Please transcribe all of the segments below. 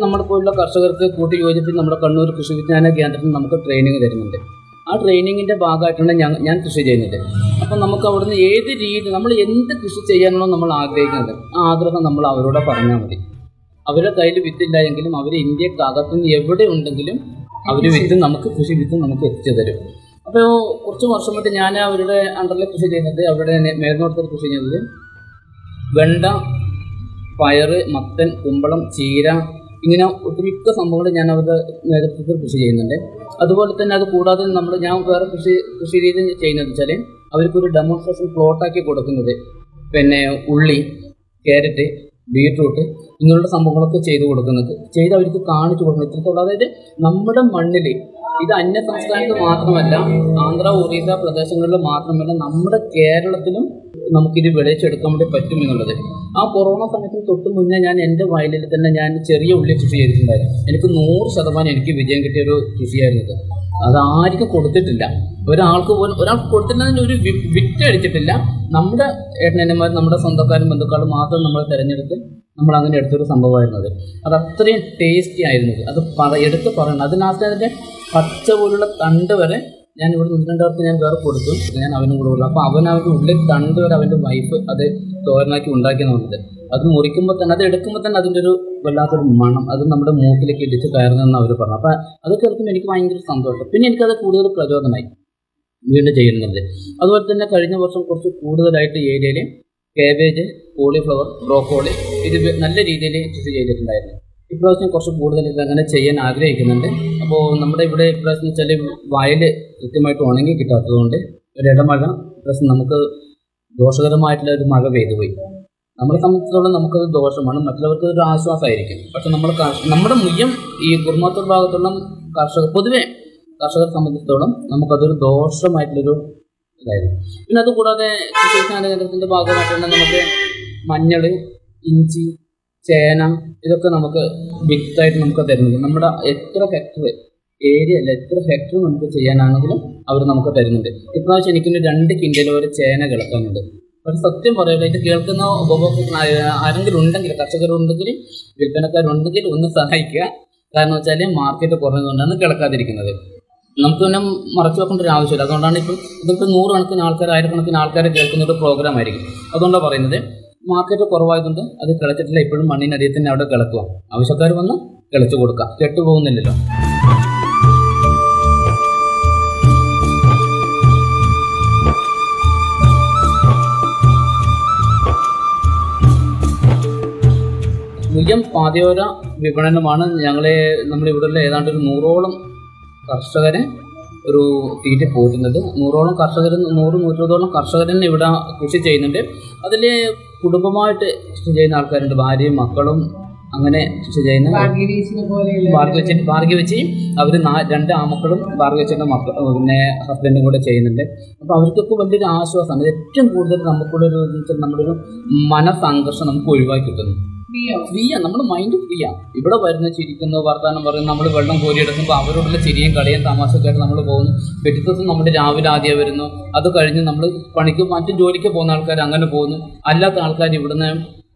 നമ്മുടെ പോലുള്ള കർഷകർക്ക് കൂട്ടി യോജിപ്പിച്ച് നമ്മുടെ കണ്ണൂർ കൃഷി വിജ്ഞാന കേന്ദ്രത്തിൽ നമുക്ക് ട്രെയിനിങ് തരുന്നുണ്ട് ആ ട്രെയിനിങ്ങിന്റെ ഭാഗമായിട്ടാണ് ഞാൻ ഞാൻ കൃഷി ചെയ്യുന്നത് അപ്പം നമുക്ക് അവിടുന്ന് ഏത് രീതി നമ്മൾ എന്ത് കൃഷി ചെയ്യാനാണോ നമ്മൾ ആഗ്രഹിക്കുന്നത് ആ ആഗ്രഹം നമ്മൾ അവരോട് പറഞ്ഞാൽ മതി അവരുടെ കയ്യിൽ വിത്തില്ല എങ്കിലും അവർ ഇന്ത്യക്കകത്തുനിന്ന് എവിടെ ഉണ്ടെങ്കിലും അവർ വിത്ത് നമുക്ക് കൃഷി വിത്ത് നമുക്ക് എത്തിച്ചു തരും അപ്പോൾ കുറച്ച് വർഷം കൊണ്ട് ഞാൻ അവരുടെ അണ്ടറിൽ കൃഷി ചെയ്യുന്നത് അവരുടെ മേൽനോട്ടത്തിൽ കൃഷി ചെയ്യുന്നത് വെണ്ട പയറ് മത്തൻ കുമ്പളം ചീര ഇങ്ങനെ ഒട്ടുമിക്ക സംഭവങ്ങൾ ഞാൻ അവരുടെ നേതൃത്വത്തിൽ കൃഷി ചെയ്യുന്നുണ്ട് അതുപോലെ തന്നെ അത് കൂടാതെ നമ്മൾ ഞാൻ വേറെ കൃഷി കൃഷി രീതി ചെയ്യുന്നത് വെച്ചാൽ അവർക്കൊരു ഡെമോൺസ്ട്രേഷൻ പ്ലോട്ടാക്കി കൊടുക്കുന്നത് പിന്നെ ഉള്ളി ക്യാരറ്റ് ബീട്രൂട്ട് ഇങ്ങനെയുള്ള സംഭവങ്ങളൊക്കെ ചെയ്തു കൊടുക്കുന്നത് ചെയ്ത് അവർക്ക് കാണിച്ചു കൊടുക്കുന്നത് ഇത്രത്തോളം അതായത് നമ്മുടെ മണ്ണിൽ ഇത് അന്യ സംസ്ഥാനത്ത് മാത്രമല്ല ആന്ധ്ര ഒറീസ പ്രദേശങ്ങളിൽ മാത്രമല്ല നമ്മുടെ കേരളത്തിലും നമുക്കിത് വിളയിച്ചെടുക്കാൻ വേണ്ടി പറ്റും എന്നുള്ളത് ആ കൊറോണ സമയത്തിന് തൊട്ട് മുന്നേ ഞാൻ എൻ്റെ വയലിൽ തന്നെ ഞാൻ ചെറിയ ഉള്ളി കൃഷി ചെയ്തിട്ടുണ്ടായിരുന്നു എനിക്ക് നൂറ് ശതമാനം എനിക്ക് വിജയം കിട്ടിയ ഒരു കൃഷിയായിരുന്നു ഇത് അത് ആർക്കും കൊടുത്തിട്ടില്ല ഒരാൾക്ക് പോലും ഒരാൾക്ക് കൊടുത്തിട്ടുള്ളതിന് ഒരു വി- വിറ്റ് അടിച്ചിട്ടില്ല നമ്മുടെ ഏട്ടനന്മാർ നമ്മുടെ സ്വന്തക്കാരും ബന്ധുക്കളും മാത്രം നമ്മൾ തിരഞ്ഞെടുത്ത് നമ്മൾ അങ്ങനെ എടുത്തൊരു സംഭവമായിരുന്നു അത് അത് അത്രയും ടേസ്റ്റി ആയിരുന്നത് അത് പറ എടുത്ത് പറയണം അത് ലാസ്റ്റ് അതിൻ്റെ പച്ച പോലുള്ള തണ്ട് വരെ ഞാൻ ഇവിടെ ഒന്ന് രണ്ടവർക്ക് ഞാൻ വേറെ കൊടുത്തു ഞാൻ അവനും കൂടെ കൊടുത്തു അപ്പോൾ അവൻ അവൻ്റെ ഉള്ളിൽ തണ്ട് വരെ അവൻ്റെ വൈഫ് അത് തോരനാക്കി ഉണ്ടാക്കിയെന്നുള്ളത് അത് മുറിക്കുമ്പോൾ തന്നെ അത് എടുക്കുമ്പോൾ തന്നെ അതിൻ്റെ ഒരു വല്ലാത്തൊരു മണം അത് നമ്മുടെ മൂക്കിലേക്ക് ഇടിച്ച് കയറുന്നതെന്ന് അവർ പറഞ്ഞു അപ്പോൾ അത് കേൾക്കുമ്പോൾ എനിക്ക് ഭയങ്കര സന്തോഷം പിന്നെ എനിക്കത് കൂടുതൽ പ്രചോദനമായി വീണ്ടും ചെയ്യുന്നത് അതുപോലെ തന്നെ കഴിഞ്ഞ വർഷം കുറച്ച് കൂടുതലായിട്ട് ഏരിയയിൽ കാബേജ് കോളിഫ്ലവർ ബ്രോക്കോളി ഇത് വെ- നല്ല രീതിയിൽ കൃഷി ചെയ്തിട്ടുണ്ടായിരുന്നു ഇപ്രാവശ്യം കുറച്ച് കൂടുതൽ ഇത് അങ്ങനെ ചെയ്യാൻ ആഗ്രഹിക്കുന്നുണ്ട് അപ്പോൾ നമ്മുടെ ഇവിടെ ഇപ്രാവശ്യം വെച്ചാൽ വയൽ കൃത്യമായിട്ട് ഉണങ്ങി കിട്ടാത്തതുകൊണ്ട് ഒരു ഇടമഴ ഇപ്രാവശ്യം നമുക്ക് ദോഷകരമായിട്ടുള്ള ഒരു മഴ പെയ്തു പോയി നമ്മളെ സംബന്ധിച്ചിടത്തോളം നമുക്കത് ദോഷമാണ് മറ്റുള്ളവർക്ക് ഒരു ആശ്വാസമായിരിക്കും പക്ഷെ നമ്മൾ കർഷ- നമ്മുടെ മുയ്യം ഈ കുർമാത്തൂർ ഭാഗത്തുള്ള കർഷകർ പൊതുവെ കർഷകരെ സംബന്ധിച്ചിടത്തോളം നമുക്കതൊരു ദോഷമായിട്ടുള്ളൊരു ഇതായിരുന്നു പിന്നെ അതുകൂടാതെ കൃഷി വിജ്ഞാന കേന്ദ്രത്തിന്റെ ഭാഗമായിട്ട് തന്നെ നമുക്ക് മഞ്ഞൾ ഇഞ്ചി ചേന ഇതൊക്കെ നമുക്ക് വിത്തായിട്ട് നമുക്ക് തരുന്നുണ്ട് നമ്മുടെ എത്ര ഹെക്ടർ ഏരിയ അല്ല എത്ര ഹെക്ടർ നമുക്ക് ചെയ്യാനാണെങ്കിലും അവർ നമുക്ക് തരുന്നുണ്ട് ഇപ്രാവശ്യം എനിക്കൊരു രണ്ട് കിൻഡൽ വരെ ചേന കിടക്കാനുണ്ട് പക്ഷെ സത്യം പറയുന്നത് ഇത് കേൾക്കുന്ന ഉപഭോക്തൃ ആരെങ്കിലും ഉണ്ടെങ്കിൽ കർഷകരുണ്ടെങ്കിൽ വിൽപ്പനക്കാരുണ്ടെങ്കിൽ ഒന്ന് സഹായിക്കുക കാരണം വെച്ചാൽ മാർക്കറ്റ് കുറഞ്ഞതുകൊണ്ടാണ് കിടക്കാതിരിക്കുന്നത് നമുക്ക് പിന്നെ മറച്ചു വെക്കേണ്ട ഒരു ആവശ്യമില്ല അതുകൊണ്ടാണ് ഇപ്പം ഇതിപ്പോൾ നൂറുകണക്കിന് ആൾക്കാർ ആയിരക്കണക്കിന് ആൾക്കാരെ കേൾക്കുന്ന ഒരു പ്രോഗ്രാം ആയിരിക്കും അതുകൊണ്ടാണ് പറയുന്നത് മാർക്കറ്റ് കുറവായതുകൊണ്ട് അത് കിളച്ചിട്ടില്ല ഇപ്പോഴും മണ്ണിനടിയിൽ തന്നെ അവിടെ കിളക്കുക ആവശ്യക്കാർ വന്ന് കിളച്ചു കൊടുക്കുക കെട്ടുപോകുന്നില്ലല്ലോ മുയ്യം പാതയോര വിപണനമാണ് ഞങ്ങളെ നമ്മളിവിടെയുള്ള ഏതാണ്ട് ഒരു നൂറോളം കർഷകരെ ഒരു തീറ്റ പോറ്റുന്നത് നൂറോളം കർഷകർ നൂറ് നൂറ്റോളം കർഷകരൻ ഇവിടെ കൃഷി ചെയ്യുന്നുണ്ട് അതിൽ കുടുംബമായിട്ട് കൃഷി ചെയ്യുന്ന ആൾക്കാരുണ്ട് ഭാര്യയും മക്കളും അങ്ങനെ കൃഷി ചെയ്യുന്ന ഭാഗ്യവീശിനെ പോലെയുള്ള ഭാർഗവച്ചൻ ഭാർഗവച്ചി അവർ രണ്ട് ആമക്കളും ഭാർഗവച്ചൻ്റെ മക്കൾ പിന്നെ ഹസ്ബൻഡും കൂടെ ചെയ്യുന്നുണ്ട് അപ്പോൾ അവർക്കൊക്കെ വലിയൊരു ആശ്വാസമാണ് ഇത് ഏറ്റവും കൂടുതൽ നമുക്കുള്ള ഒരു എന്ന് വെച്ചാൽ നമ്മുടെ ഒരു മനസംഘർഷം നമുക്ക് ഒഴിവാക്കി കിട്ടുന്നു ഫ്രീയോ ഫ്രീയാ നമ്മുടെ മൈൻഡ് ഫ്രീയാ ഇവിടെ വരുന്ന ചിരിക്കുന്നു വർത്താനം പറയും നമ്മൾ വെള്ളം കോരിയെടുക്കുമ്പോൾ അവരോടുള്ള ചിരിയും കളിയും തമാശക്കായിട്ട് നമ്മൾ പോകുന്നു പിറ്റേ ദിവസം നമ്മുടെ രാവിലെ ആദ്യം വരുന്നു അത് കഴിഞ്ഞ് നമ്മൾ പണിക്ക് മറ്റു ജോലിക്ക് പോകുന്ന ആൾക്കാർ അങ്ങനെ പോകുന്നു അല്ലാത്ത ആൾക്കാർ ഇവിടുന്ന്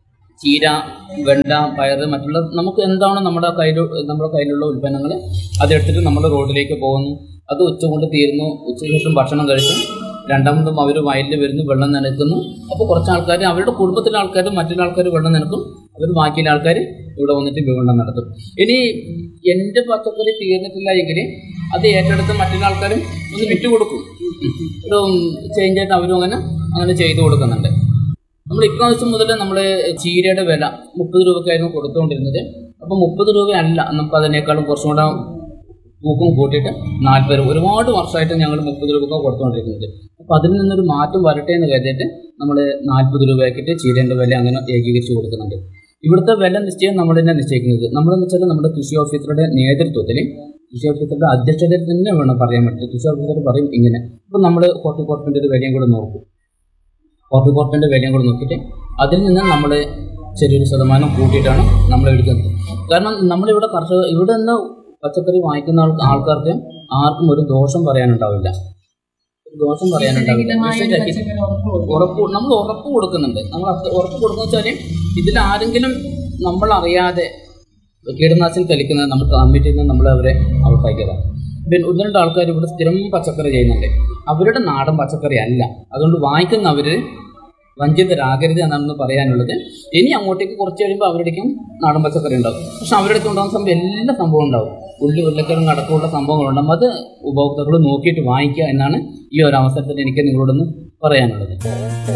ചീര വെണ്ട പയറ് മറ്റുള്ള നമുക്ക് എന്താണോ നമ്മുടെ കയ്യിൽ നമ്മുടെ കയ്യിലുള്ള ഉൽപ്പന്നങ്ങൾ അതെടുത്തിട്ട് നമ്മൾ റോഡിലേക്ക് പോകുന്നു അത് ഉച്ച കൊണ്ട് തീരുന്നു ഉച്ചയ്ക്ക് ശേഷം ഭക്ഷണം കഴിച്ചു രണ്ടാമതും അവർ വയലിൽ വരുന്നു വെള്ളം നനയ്ക്കുന്നു അപ്പോൾ കുറച്ച് ആൾക്കാർ അവരുടെ കുടുംബത്തിലെ ആൾക്കാർ മറ്റുള്ള ആൾക്കാർ വെള്ളം നനക്കും അവർ ബാക്കിയുള്ള ആൾക്കാർ ഇവിടെ വന്നിട്ട് വിപണനം നടത്തും ഇനി എൻ്റെ പച്ചക്കറി തീർന്നിട്ടില്ല എങ്കിൽ അത് ഏറ്റെടുത്ത് മറ്റുള്ള ആൾക്കാരും ഒന്ന് വിറ്റുകൊടുക്കും ഒരു ചേഞ്ച് ആയിട്ട് അവരും അങ്ങനെ അങ്ങനെ ചെയ്തു കൊടുക്കുന്നുണ്ട് നമ്മൾ ഇപ്രാവശ്യം മുതൽ നമ്മൾ ചീരയുടെ വില മുപ്പത് രൂപയ്ക്കായിരുന്നു കൊടുത്തുകൊണ്ടിരുന്നത് അപ്പോൾ മുപ്പത് രൂപയല്ല നമുക്ക് അതിനേക്കാളും കുറച്ചും കൂടെ തൂക്കം കൂട്ടിയിട്ട് നാൽപ്പത് രൂപ ഒരുപാട് വർഷമായിട്ട് ഞങ്ങൾ മുപ്പത് രൂപയ്ക്ക് കൊടുത്തുകൊണ്ടിരിക്കുന്നത് അപ്പോൾ അതിൽ നിന്നൊരു മാറ്റം വരട്ടെ എന്ന് കരുതിയിട്ട് നമ്മൾ നാൽപ്പത് രൂപയാക്കിയിട്ട് ചീരേൻ്റെ വില അങ്ങനെ ഏകീകരിച്ച് കൊടുക്കുന്നുണ്ട് ഇവിടുത്തെ വില നിശ്ചയം നമ്മൾ തന്നെ നിശ്ചയിക്കുന്നത് നമ്മളെന്ന് വെച്ചാൽ നമ്മുടെ കൃഷി ഓഫീസറുടെ നേതൃത്വത്തിൽ കൃഷി ഓഫീസറുടെ അധ്യക്ഷതയിൽ തന്നെ വേണം പറയാൻ പറ്റും കൃഷി ഓഫീസർ പറയും ഇങ്ങനെ ഇപ്പം നമ്മൾ ഹോർട്ടിക്കോർപ്പിൻ്റെ ഒരു വിലയും കൂടെ നോക്കും ഹോർട്ടിക്കോർപ്പിൻ്റെ വിലയും കൂടെ നോക്കിയിട്ട് അതിൽ നിന്ന് നമ്മൾ ചെറിയൊരു ശതമാനം കൂട്ടിയിട്ടാണ് നമ്മൾ എടുക്കുന്നത് കാരണം നമ്മളിവിടെ കർഷക ഇവിടെ നിന്ന് പച്ചക്കറി വാങ്ങിക്കുന്ന ആൾ ആൾക്കാർക്ക് ആർക്കും ഒരു ദോഷം പറയാനുണ്ടാവില്ല ഒരു ദോഷം പറയാനുണ്ടാവില്ല വിഷരഹിതമായ വിഷരഹിത പച്ചക്കറി ഉറപ്പ് കൊടുക്കും. ഉറപ്പ് നമ്മൾ ഉറപ്പ് കൊടുക്കുന്നുണ്ട് നമ്മൾ അത് ഉറപ്പ് കൊടുക്കുന്ന വെച്ചാൽ ഇതിൽ ആരെങ്കിലും നമ്മൾ അറിയാതെ കീടനാശിനി തെളിക്കുന്നത് നമ്മൾ കമ്മിറ്റിയിൽ നിന്ന് നമ്മൾ അവരെ ഔട്ടാക്കിയതാണ് പിന്നെ ഒന്ന് രണ്ട് ആൾക്കാർ ഇവിടെ സ്ഥിരം പച്ചക്കറി ചെയ്യുന്നുണ്ട് അവരുടെ നാടൻ പച്ചക്കറി അല്ല അതുകൊണ്ട് വാങ്ങിക്കുന്നവർ വഞ്ചിതരാകരുത് എന്നാണ് പറയാനുള്ളത് ഇനി അങ്ങോട്ടേക്ക് കുറച്ച് കഴിയുമ്പോൾ അവരുടെക്കും നാടൻ പച്ചക്കറി ഉണ്ടാവും പക്ഷെ അവരുടെ അടുത്ത് ഉണ്ടാകുന്ന സംഭവം എല്ലാ സംഭവം ഉണ്ടാവും ഉള്ളി ഉരുളക്കിഴങ്ങ് അടക്കമുള്ള സംഭവങ്ങളുണ്ടാകും അത് ഉപഭോക്താക്കൾ നോക്കിയിട്ട് വാങ്ങിക്കുക എന്നാണ് ഈ ഒരു അവസരത്തിൽ എനിക്ക് നിങ്ങളോടൊന്ന് പറയാനുള്ളത്